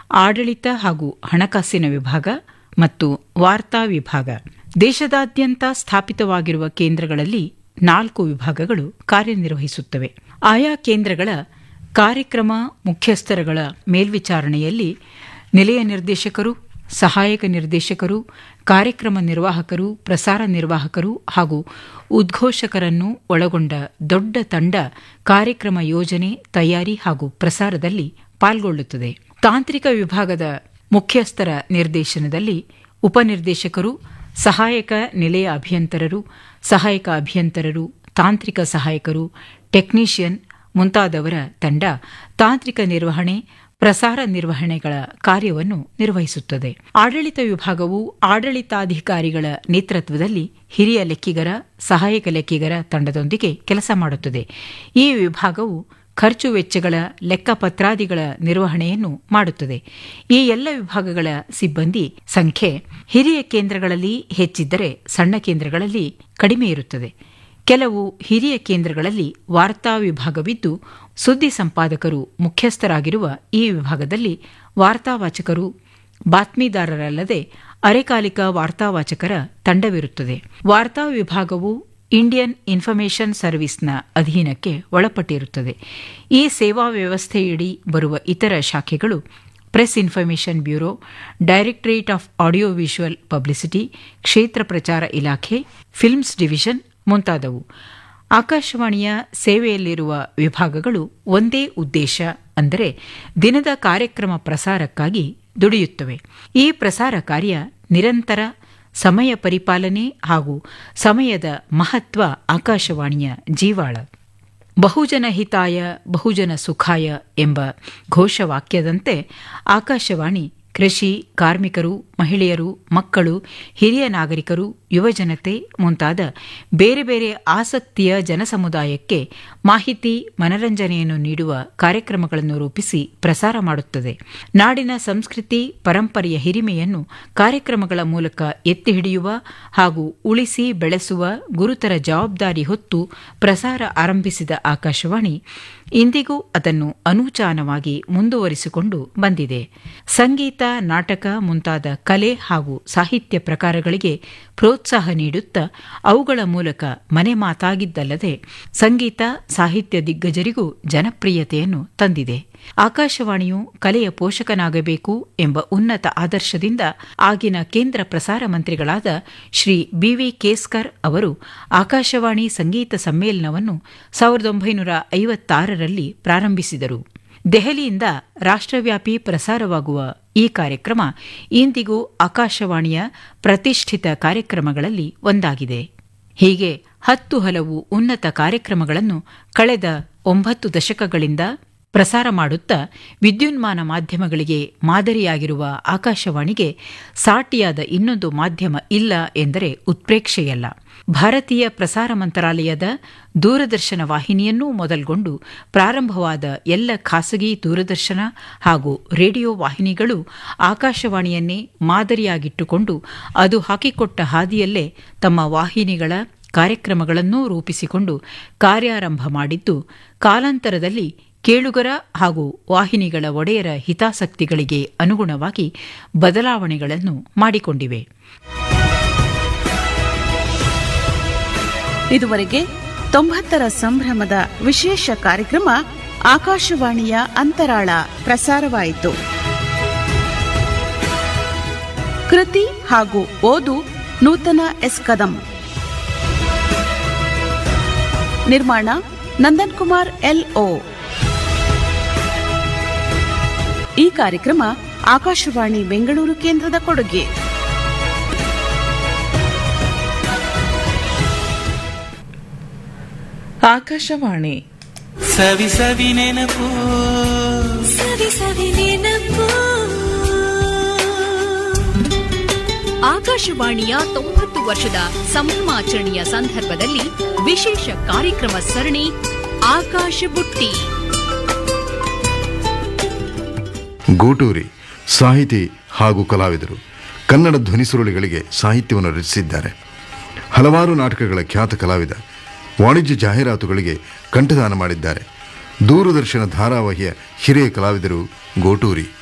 ಆಡಳಿತ ಹಾಗೂ ಹಣಕಾಸಿನ ವಿಭಾಗ ಮತ್ತು ವಾರ್ತಾ ವಿಭಾಗ ದೇಶದಾದ್ಯಂತ ಸ್ಥಾಪಿತವಾಗಿರುವ ಕೇಂದ್ರಗಳಲ್ಲಿ ನಾಲ್ಕು ವಿಭಾಗಗಳು ಕಾರ್ಯನಿರ್ವಹಿಸುತ್ತವೆ ಆಯಾ ಕೇಂದ್ರಗಳ ಕಾರ್ಯಕ್ರಮ ಮುಖ್ಯಸ್ಥರುಗಳ ಮೇಲ್ವಿಚಾರಣೆಯಲ್ಲಿ ನಿಲಯ ನಿರ್ದೇಶಕರು ಸಹಾಯಕ ನಿರ್ದೇಶಕರು ಕಾರ್ಯಕ್ರಮ ನಿರ್ವಾಹಕರು ಪ್ರಸಾರ ನಿರ್ವಾಹಕರು ಹಾಗೂ ಉದ್ಘೋಷಕರನ್ನು ಒಳಗೊಂಡ ದೊಡ್ಡ ತಂಡ ಕಾರ್ಯಕ್ರಮ ಯೋಜನೆ ತಯಾರಿ ಹಾಗೂ ಪ್ರಸಾರದಲ್ಲಿ ಪಾಲ್ಗೊಳ್ಳುತ್ತದೆ ತಾಂತ್ರಿಕ ವಿಭಾಗದ ಮುಖ್ಯಸ್ಥರ ನಿರ್ದೇಶನದಲ್ಲಿ ಉಪನಿರ್ದೇಶಕರು ಸಹಾಯಕ ನಿಲಯ ಅಭಿಯಂತರರು ಸಹಾಯಕ ಅಭಿಯಂತರರು ತಾಂತ್ರಿಕ ಸಹಾಯಕರು ಟೆಕ್ನಿಷಿಯನ್ ಮುಂತಾದವರ ತಂಡ ತಾಂತ್ರಿಕ ನಿರ್ವಹಣೆ ಪ್ರಸಾರ ನಿರ್ವಹಣೆಗಳ ಕಾರ್ಯವನ್ನು ನಿರ್ವಹಿಸುತ್ತದೆ ಆಡಳಿತ ವಿಭಾಗವು ಆಡಳಿತಾಧಿಕಾರಿಗಳ ನೇತೃತ್ವದಲ್ಲಿ ಹಿರಿಯ ಲೆಕ್ಕಿಗರ ಸಹಾಯಕ ಲೆಕ್ಕಿಗರ ತಂಡದೊಂದಿಗೆ ಕೆಲಸ ಮಾಡುತ್ತದೆ ಈ ವಿಭಾಗವು ಖರ್ಚು ವೆಚ್ಚಗಳ ಲೆಕ್ಕಪತ್ರಾದಿಗಳ ನಿರ್ವಹಣೆಯನ್ನು ಮಾಡುತ್ತದೆ ಈ ಎಲ್ಲ ವಿಭಾಗಗಳ ಸಿಬ್ಬಂದಿ ಸಂಖ್ಯೆ ಹಿರಿಯ ಕೇಂದ್ರಗಳಲ್ಲಿ ಹೆಚ್ಚಿದ್ದರೆ ಸಣ್ಣ ಕೇಂದ್ರಗಳಲ್ಲಿ ಕಡಿಮೆ ಇರುತ್ತದೆ ಕೆಲವು ಹಿರಿಯ ಕೇಂದ್ರಗಳಲ್ಲಿ ವಾರ್ತಾ ವಿಭಾಗವಿದ್ದು ಸುದ್ದಿ ಸಂಪಾದಕರು ಮುಖ್ಯಸ್ಥರಾಗಿರುವ ಈ ವಿಭಾಗದಲ್ಲಿ ವಾರ್ತಾವಾಚಕರು ಬಾತ್ಮೀದಾರರಲ್ಲದೆ ಅರೆಕಾಲಿಕ ವಾರ್ತಾವಾಚಕರ ತಂಡವಿರುತ್ತದೆ ವಾರ್ತಾ ವಿಭಾಗವು ಇಂಡಿಯನ್ ಇನ್ಫಾರ್ಮೇಷನ್ ಸರ್ವಿಸ್ನ ಅಧೀನಕ್ಕೆ ಒಳಪಟ್ಟಿರುತ್ತದೆ ಈ ಸೇವಾ ವ್ಯವಸ್ಥೆಯಡಿ ಬರುವ ಇತರ ಶಾಖೆಗಳು press information bureau directorate of audio visual publicity ಕ್ಷೇತ್ರ ಪ್ರಚಾರ ಇಲಾಖೆ ಫಿಲ್ಮ್ಸ್ ಡಿವಿಷನ್ ಮುಂತಾದವು ಆಕಾಶವಾಣಿಯ ಸೇವೆಯಲ್ಲಿರುವ ವಿಭಾಗಗಳು ಒಂದೇ ಉದ್ದೇಶ ಅಂದರೆ ದಿನದ ಕಾರ್ಯಕ್ರಮ ಪ್ರಸಾರಕ್ಕಾಗಿ ದುಡಿಯುತ್ತವೆ ಈ ಪ್ರಸಾರ ಕಾರ್ಯ ನಿರಂತರ ಸಮಯ ಪರಿಪಾಲನೆ ಹಾಗೂ ಸಮಯದ ಮಹತ್ವ ಆಕಾಶವಾಣಿಯ ಜೀವಾಳ ಬಹುಜನ ಹಿತಾಯ ಬಹುಜನ ಸುಖಾಯ ಎಂಬ ಘೋಷವಾಕ್ಯದಂತೆ ಆಕಾಶವಾಣಿ ಕೃಷಿ ಕಾರ್ಮಿಕರು ಮಹಿಳೆಯರು ಮಕ್ಕಳು ಹಿರಿಯ ನಾಗರಿಕರು ಯುವಜನತೆ ಮುಂತಾದ ಬೇರೆ ಬೇರೆ ಆಸಕ್ತಿಯ ಜನಸಮುದಾಯಕ್ಕೆ ಮಾಹಿತಿ ಮನರಂಜನೆಯನ್ನು ನೀಡುವ ಕಾರ್ಯಕ್ರಮಗಳನ್ನು ರೂಪಿಸಿ ಪ್ರಸಾರ ಮಾಡುತ್ತದೆ ನಾಡಿನ ಸಂಸ್ಕೃತಿ ಪರಂಪರೆಯ ಹಿರಿಮೆಯನ್ನು ಕಾರ್ಯಕ್ರಮಗಳ ಮೂಲಕ ಎತ್ತಿ ಹಿಡಿಯುವ ಹಾಗೂ ಉಳಿಸಿ ಬೆಳೆಸುವ ಗುರುತರ ಜವಾಬ್ದಾರಿ ಹೊತ್ತು ಪ್ರಸಾರ ಆರಂಭಿಸಿದ ಆಕಾಶವಾಣಿ ಇಂದಿಗೂ ಅದನ್ನು ಅನೂಚಾನವಾಗಿ ಮುಂದುವರಿಸಿಕೊಂಡು ಬಂದಿದೆ ಸಂಗೀತ ನಾಟಕ ಮುಂತಾದ ಕಲೆ ಹಾಗೂ ಸಾಹಿತ್ಯ ಪ್ರಕಾರಗಳಿಗೆ ಪ್ರೋತ್ಸಾಹ ನೀಡುತ್ತಾ ಅವುಗಳ ಮೂಲಕ ಮನೆ ಮಾತಾಗಿದ್ದಲ್ಲದೆ ಸಂಗೀತ ಸಾಹಿತ್ಯ ದಿಗ್ಗಜರಿಗೂ ಜನಪ್ರಿಯತೆಯನ್ನು ತಂದಿದೆ ಆಕಾಶವಾಣಿಯು ಕಲೆಯ ಪೋಷಕನಾಗಬೇಕು ಎಂಬ ಉನ್ನತ ಆದರ್ಶದಿಂದ ಆಗಿನ ಕೇಂದ್ರ ಪ್ರಸಾರ ಮಂತ್ರಿಗಳಾದ ಶ್ರೀ ಬಿವಿ ಕೇಸ್ಕರ್ ಅವರು ಆಕಾಶವಾಣಿ ಸಂಗೀತ ಸಮ್ಮೇಳನವನ್ನು ಸಾವಿರದ ಒಂಬೈನೂರ ಐವತ್ತಾರರಲ್ಲಿ ಪ್ರಾರಂಭಿಸಿದರು ದೆಹಲಿಯಿಂದ ರಾಷ್ಟ್ರವ್ಯಾಪಿ ಪ್ರಸಾರವಾಗುವ ಈ ಕಾರ್ಯಕ್ರಮ ಇಂದಿಗೂ ಆಕಾಶವಾಣಿಯ ಪ್ರತಿಷ್ಠಿತ ಕಾರ್ಯಕ್ರಮಗಳಲ್ಲಿ ಒಂದಾಗಿದೆ ಹೀಗೆ ಹತ್ತು ಹಲವು ಉನ್ನತ ಕಾರ್ಯಕ್ರಮಗಳನ್ನು ಕಳೆದ ಒಂಬತ್ತು ದಶಕಗಳಿಂದ ಪ್ರಸಾರ ಮಾಡುತ್ತಾ ವಿದ್ಯುನ್ಮಾನ ಮಾಧ್ಯಮಗಳಿಗೆ ಮಾದರಿಯಾಗಿರುವ ಆಕಾಶವಾಣಿಗೆ ಸಾಟಿಯಾದ ಇನ್ನೊಂದು ಮಾಧ್ಯಮ ಇಲ್ಲ ಎಂದರೆ ಉತ್ಪ್ರೇಕ್ಷೆಯಲ್ಲ ಭಾರತೀಯ ಪ್ರಸಾರ ಮಂತ್ರಾಲಯದ ದೂರದರ್ಶನ ವಾಹಿನಿಯನ್ನೂ ಮೊದಲ್ಗೊಂಡು ಪ್ರಾರಂಭವಾದ ಎಲ್ಲ ಖಾಸಗಿ ದೂರದರ್ಶನ ಹಾಗೂ ರೇಡಿಯೋ ವಾಹಿನಿಗಳು ಆಕಾಶವಾಣಿಯನ್ನೇ ಮಾದರಿಯಾಗಿಟ್ಟುಕೊಂಡು ಅದು ಹಾಕಿಕೊಟ್ಟ ಹಾದಿಯಲ್ಲೇ ತಮ್ಮ ವಾಹಿನಿಗಳ ಕಾರ್ಯಕ್ರಮಗಳನ್ನೂ ರೂಪಿಸಿಕೊಂಡು ಕಾರ್ಯಾರಂಭ ಮಾಡಿದ್ದು ಕಾಲಾಂತರದಲ್ಲಿ ಕೇಳುಗರ ಹಾಗೂ ವಾಹಿನಿಗಳ ಒಡೆಯರ ಹಿತಾಸಕ್ತಿಗಳಿಗೆ ಅನುಗುಣವಾಗಿ ಬದಲಾವಣೆಗಳನ್ನು ಮಾಡಿಕೊಂಡಿವೆ ಇದುವರೆಗೆ ತೊಂಬತ್ತರ ಸಂಭ್ರಮದ ವಿಶೇಷ ಕಾರ್ಯಕ್ರಮ ಆಕಾಶವಾಣಿಯ ಅಂತರಾಳ ಪ್ರಸಾರವಾಯಿತು ಕೃತಿ ಹಾಗೂ ಓದು ನೂತನ ಎಸ್ ಕದಂ ನಿರ್ಮಾಣ ನಂದನ್ ಕುಮಾರ್ ಎಲ್ಒ ಈ ಕಾರ್ಯಕ್ರಮ ಆಕಾಶವಾಣಿ ಬೆಂಗಳೂರು ಕೇಂದ್ರದ ಕೊಡುಗೆ ಆಕಾಶವಾಣಿ ಸವಿ ಸವಿ ನೆನಪು ಸವಿ ಸವಿ ನೆನಪು ಆಕಾಶವಾಣಿಯ ತೊಂಬತ್ತು ವರ್ಷದ ಸಂಭ್ರಮಾಚರಣೆಯ ಸಂದರ್ಭದಲ್ಲಿ ವಿಶೇಷ ಕಾರ್ಯಕ್ರಮ ಸರಣಿ ಆಕಾಶ ಬುಟ್ಟಿ ಗೂಟೂರಿ ಸಾಹಿತಿ ಹಾಗೂ ಕಲಾವಿದರು ಕನ್ನಡ ಧ್ವನಿಸುರುಳಿಗಳಿಗೆ ಸಾಹಿತ್ಯವನ್ನು ರಚಿಸಿದ್ದಾರೆ ಹಲವಾರು ನಾಟಕಗಳ ಖ್ಯಾತ ಕಲಾವಿದ ವಾಣಿಜ್ಯ ಜಾಹೀರಾತುಗಳಿಗೆ ಕಂಠದಾನ ಮಾಡಿದ್ದಾರೆ ದೂರದರ್ಶನ ಧಾರಾವಾಹಿಯ ಹಿರಿಯ ಕಲಾವಿದರು ಗೋಟೂರಿ